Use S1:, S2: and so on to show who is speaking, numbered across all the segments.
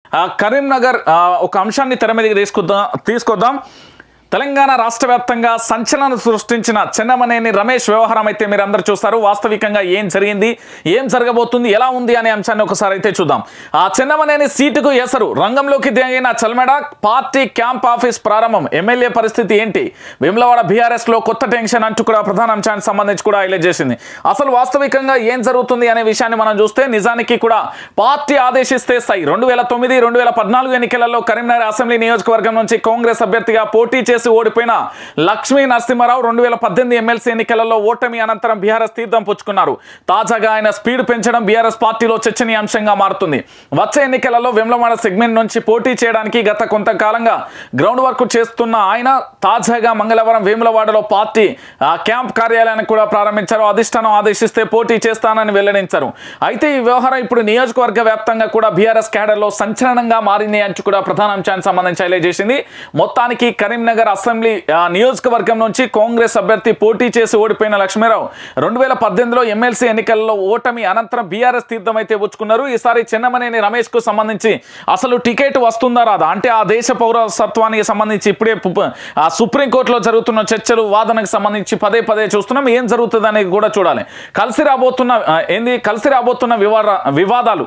S1: ఆ, కరీంనగర్ ఆ, ఒక అంశాన్ని తెర మీదకి తీసుకొద్దాం తీసుకొద్దాం తెలంగాణ రాష్ట్ర వ్యాప్తంగా సంచలనం సృష్టించిన చెన్నమనేని రమేష్ వ్యవహారం అయితే మీరు అందరు చూస్తారు వాస్తవికంగా ఏం జరిగింది ఏం జరగబోతుంది ఎలా ఉంది అనే అంశాన్ని ఒకసారి అయితే చూద్దాం ఆ చెన్నమనేని సీటుకు ఎసరు రంగంలోకి దిగిన చల్మెడ పార్టీ క్యాంప్ ఆఫీస్ ప్రారంభం ఎమ్మెల్యే పరిస్థితి ఏంటి వేములవాడ బీఆర్ఎస్ లో కొత్త టెన్షన్ అంటూ కూడా ప్రధాన అంశానికి సంబంధించి కూడా హైలైట్ చేసింది అసలు వాస్తవికంగా ఏం జరుగుతుంది అనే విషయాన్ని మనం చూస్తే నిజానికి కూడా పార్టీ ఆదేశిస్తే సై రెండు వేల తొమ్మిది రెండు వేల పద్నాలుగు ఎన్నికలలో కరీంనగర్ అసెంబ్లీ నియోజకవర్గం నుంచి కాంగ్రెస్ అభ్యర్థిగా పోటీ చేసి ఓడిపోయిన లక్ష్మీ నరసింహారావు రెండు వేల పద్దెనిమిది ఎమ్మెల్సీ ఎన్నికలలో ఓటమి అనంతరం బీఆర్ఎస్ తీర్థం పుచ్చుకున్నారు తాజాగా ఆయన స్పీడ్ పెంచడం బీఆర్ఎస్ పార్టీలో చర్చనీయాంశంగా మారుతుంది వచ్చే ఎన్నికలలో వెమ్లవాడ సెగ్మెంట్ నుంచి పోటీ చేయడానికి గత కొంతకాలంగా గ్రౌండ్ వర్క్ చేస్తున్న ఆయన తాజాగా మంగళవారం వేములవాడలో పార్టీ ఆ, క్యాంప్ కార్యాలయాన్ని కూడా ప్రారంభించారు అధిష్టానం ఆదేశిస్తే పోటీ చేస్తానని వెల్లడించారు అయితే ఈ వ్యవహారం ఇప్పుడు నియోజకవర్గ వ్యాప్తంగా కూడా బీఆర్ఎస్ క్యాడర్లో సంచలనంగా మారింది అంటూ కూడా ప్రధాన అంశానికి సంబంధించి హైలైట్ చేసింది మొత్తానికి కరీంనగర్ అసెంబ్లీ ఆ, నియోజకవర్గం నుంచి కాంగ్రెస్ అభ్యర్థి పోటీ చేసి ఓడిపోయిన లక్ష్మీరావు రెండు వేల పద్దెనిమిదిలో ఎమ్మెల్సీ ఎన్నికల్లో ఓటమి అనంతరం బీఆర్ఎస్ తీర్థం అయితే పుచ్చుకున్నారు ఈసారి చెన్నమనేని రమేష్ కు సంబంధించి అసలు టికెట్ వస్తుందా రాదా అంటే ఆ దేశ పౌరసత్వానికి సంబంధించి ఇప్పుడే పు- ఆ సుప్రీంకోర్టులో జరుగుతున్న చర్చలు వాదనకు సంబంధించి పదే పదే చూస్తున్నాం ఏం జరుగుతుంది అనేది కూడా చూడాలి కలిసి రాబోతున్న ఆ, ఏంది కలిసి రాబోతున్న వివాద వివాదాలు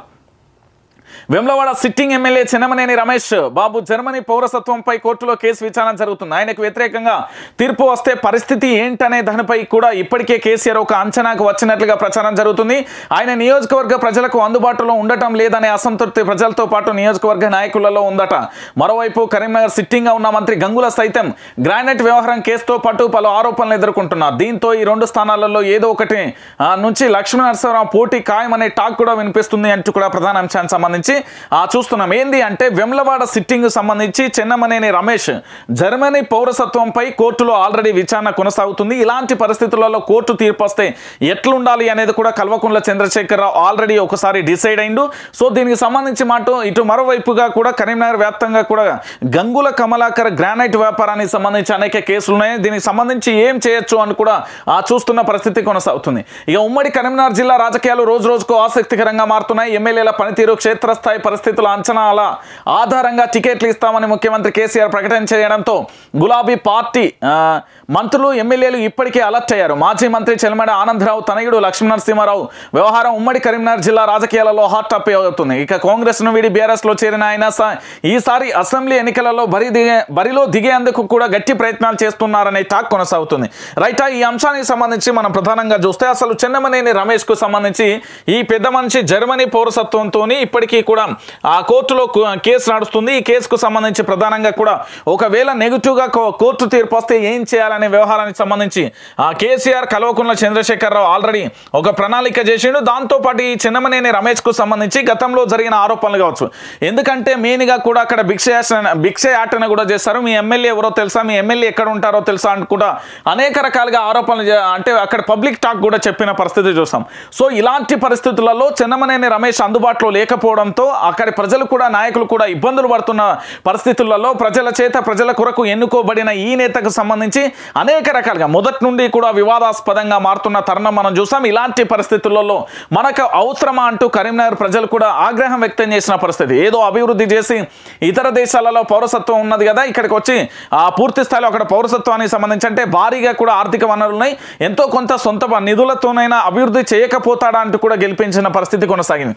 S1: Vemulawada sitting MLA Chennamaneni Ramesh Babu Germany పౌరసత్వంపై కోర్టులో కేసు విచారణ జరుగుతుంది ఆయనకు వ్యతిరేకంగా తీర్పు వస్తే పరిస్థితి ఏంటనే దానిపై కూడా ఇప్పటికే కేసీఆర్ ఒక అంచనాకు వచ్చినట్లుగా ప్రచారం జరుగుతుంది ఆయన నియోజకవర్గ ప్రజలకు అందుబాటులో ఉండటం లేదనే అసంతృప్తి ప్రజలతో పాటు నియోజకవర్గ నాయకులలో ఉందట మరోవైపు కరీంనగర్ సిట్టింగ్గా ఉన్న మంత్రి గంగుల సైతం గ్రానైట్ వ్యవహారం కేసుతో పాటు పలు ఆరోపణలు ఎదుర్కొంటున్నారు దీంతో ఈ రెండు స్థానాలలో ఏదో ఒకటి ఆ, నుంచి లక్ష్మీ నరసింహరావు పోటీ ఖాయమనే టాక్ కూడా వినిపిస్తుంది అంటూ కూడా ప్రధాన అంశానికి సంబంధించి ఆ చూస్తున్నాం ఏంది అంటే వెమ్లవాడ సిట్టింగ్ సంబంధించి చెన్నమనేని రమేష్ జర్మనీ పౌరసత్వంపై కోర్టులో ఆల్రెడీ విచారణ కొనసాగుతుంది ఇలాంటి పరిస్థితులలో కోర్టు తీర్పు వస్తే ఎట్లుండాలి అనేది కూడా కల్వకుంట్ల చంద్రశేఖరరావు ఆల్రెడీ ఒకసారి డిసైడ్ అయిండు సో దీనికి సంబంధించి మాట ఇటు మరోవైపుగా కూడా కరీంనగర్ వ్యాప్తంగా కూడా గంగుల కమలాకర్ గ్రానైట్ వ్యాపారానికి సంబంధించి అనేక కేసులు ఉన్నాయి దీనికి సంబంధించి ఏం చేయొచ్చు అని కూడా ఆ చూస్తున్న పరిస్థితి కొనసాగుతుంది ఇక ఉమ్మడి కరీంనగర్ జిల్లా రాజకీయాలు రోజు రోజుకు ఆసక్తికరంగా మారుతున్నాయి ఎమ్మెల్యేల పనితీరు క్షేత్రస్థాయి పరిస్థితుల అంచనాల ఆధారంగా టికెట్లు ఇస్తామని ముఖ్యమంత్రి కేసీఆర్ ప్రకటన చేయడంతో గులాబీ పార్టీ ఆ, మంత్రులు ఎమ్మెల్యేలు ఇప్పటికే అలర్ట్ అయ్యారు మాజీ మంత్రి చెల్మడ ఆనందరావు తనయుడు లక్ష్మీనరసింహారావు వ్యవహారం ఉమ్మడి కరీంనగర్ జిల్లా రాజకీయాలలో హాట్ టాపిక్ అవుతుంది ఇక కాంగ్రెస్ ను వీడి బీఆర్ఎస్ లో చేరిన ఆయన స- ఈసారి అసెంబ్లీ ఎన్నికలలో బరి దిగే బరిలో దిగేందుకు కూడా గట్టి ప్రయత్నాలు చేస్తున్నారనే టాక్ కొనసాగుతుంది రైట్ ఈ అంశానికి సంబంధించి మనం ప్రధానంగా చూస్తే అసలు చెన్నమనేని రమేష్ కు సంబంధించి ఈ పెద్ద మనిషి జర్మనీ పౌరసత్వంతో ఇప్పటికీ కూడా ఆ కోర్టులో కు- కేసు నడుస్తుంది ఈ కేసుకు సంబంధించి ప్రధానంగా కూడా ఒకవేళ నెగిటివ్ గా కో- కోర్టు తీర్పు వస్తే ఏం చేయాలనే వ్యవహారానికి సంబంధించి ఆ కేసీఆర్ కల్వకుంట్ల చంద్రశేఖరరావు ఆల్రెడీ ఒక ప్రణాళిక చేసిండు దాంతో పాటు ఈ చిన్నమనేని రమేష్ కు సంబంధించి గతంలో జరిగిన ఆరోపణలు కావచ్చు ఎందుకంటే మెయిన్ గా కూడా అక్కడ భిక్ష యాచన- భిక్ష యాటన కూడా చేస్తారు మీ ఎమ్మెల్యే ఎవరో తెలుసా మీ ఎమ్మెల్యే ఎక్కడ ఉంటారో తెలుసా అని కూడా అనేక రకాలుగా ఆరోపణలు చే- అంటే అక్కడ పబ్లిక్ టాక్ కూడా చెప్పిన పరిస్థితి చూసాం సో ఇలాంటి పరిస్థితులలో చెన్నమనేని రమేష్ అందుబాటులో లేకపోవడంతో అక్కడి ప్రజలు కూడా నాయకులు కూడా ఇబ్బందులు పడుతున్న పరిస్థితులలో ప్రజల చేత ప్రజల కొరకు ఎన్నుకోబడిన ఈ నేతకు సంబంధించి అనేక రకాలుగా మొదటి నుండి కూడా వివాదాస్పదంగా మారుతున్న తరుణం మనం చూసాం ఇలాంటి పరిస్థితులలో మనకు అవసరమా అంటూ కరీంనగర్ ప్రజలు కూడా ఆగ్రహం వ్యక్తం చేసిన పరిస్థితి ఏదో అభివృద్ధి చేసి ఇతర దేశాలలో పౌరసత్వం ఉన్నది కదా ఇక్కడికి వచ్చి ఆ పూర్తి స్థాయిలో అక్కడ పౌరసత్వానికి సంబంధించి అంటే భారీగా కూడా ఆర్థిక వనరులు ఉన్నాయి ఎంతో కొంత సొంత నిధులతోనైనా అభివృద్ధి చేయకపోతాడా అంటూ కూడా గెలిపించిన పరిస్థితి కొనసాగింది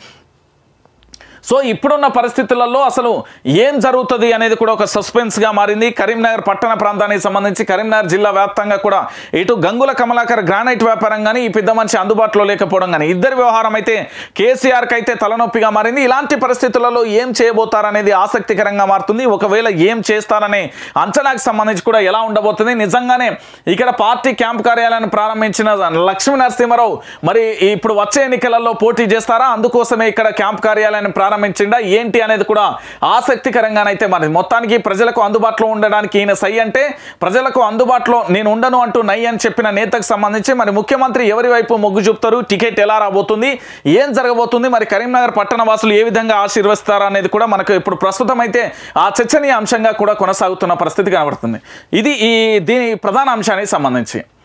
S1: సో ఇప్పుడున్న పరిస్థితులలో అసలు ఏం జరుగుతుంది అనేది కూడా ఒక సస్పెన్స్ గా మారింది కరీంనగర్ పట్టణ ప్రాంతానికి సంబంధించి కరీంనగర్ జిల్లా వ్యాప్తంగా కూడా ఇటు గంగుల కమలాకర్ గ్రానైట్ వ్యాపారం కానీ ఈ పెద్ద మనిషి అందుబాటులో లేకపోవడం కానీ ఇద్దరి వ్యవహారం అయితే కేసీఆర్ కి అయితే తలనొప్పిగా మారింది ఇలాంటి పరిస్థితులలో ఏం చేయబోతారనేది ఆసక్తికరంగా మారుతుంది ఒకవేళ ఏం చేస్తారనే అంచనాకు సంబంధించి కూడా ఎలా ఉండబోతుంది నిజంగానే ఇక్కడ పార్టీ క్యాంప్ కార్యాలయాన్ని ప్రారంభించిన లక్ష్మీ నరసింహారావు మరి ఇప్పుడు వచ్చే ఎన్నికలలో పోటీ చేస్తారా అందుకోసమే ఇక్కడ క్యాంప్ కార్యాలయాన్ని ప్రారంభించిండా ఏంటి అనేది కూడా ఆసక్తికరంగానైతే మరి మొత్తానికి ప్రజలకు అందుబాటులో ఉండడానికి ఈయన సై అంటే ప్రజలకు అందుబాటులో నేను ఉండను అంటూ నై అని చెప్పిన నేతకు సంబంధించి మరి ముఖ్యమంత్రి ఎవరి వైపు మొగ్గు చూపుతారు టికెట్ ఎలా రాబోతుంది ఏం జరగబోతుంది మరి కరీంనగర్ పట్టణ వాసులు ఏ విధంగా ఆశీర్వదిస్తారా అనేది కూడా మనకు ఇప్పుడు ప్రస్తుతం అయితే ఆ చర్చనీయ అంశంగా కూడా కొనసాగుతున్న పరిస్థితి కనబడుతుంది ఇది ఈ దీని ప్రధాన అంశానికి సంబంధించి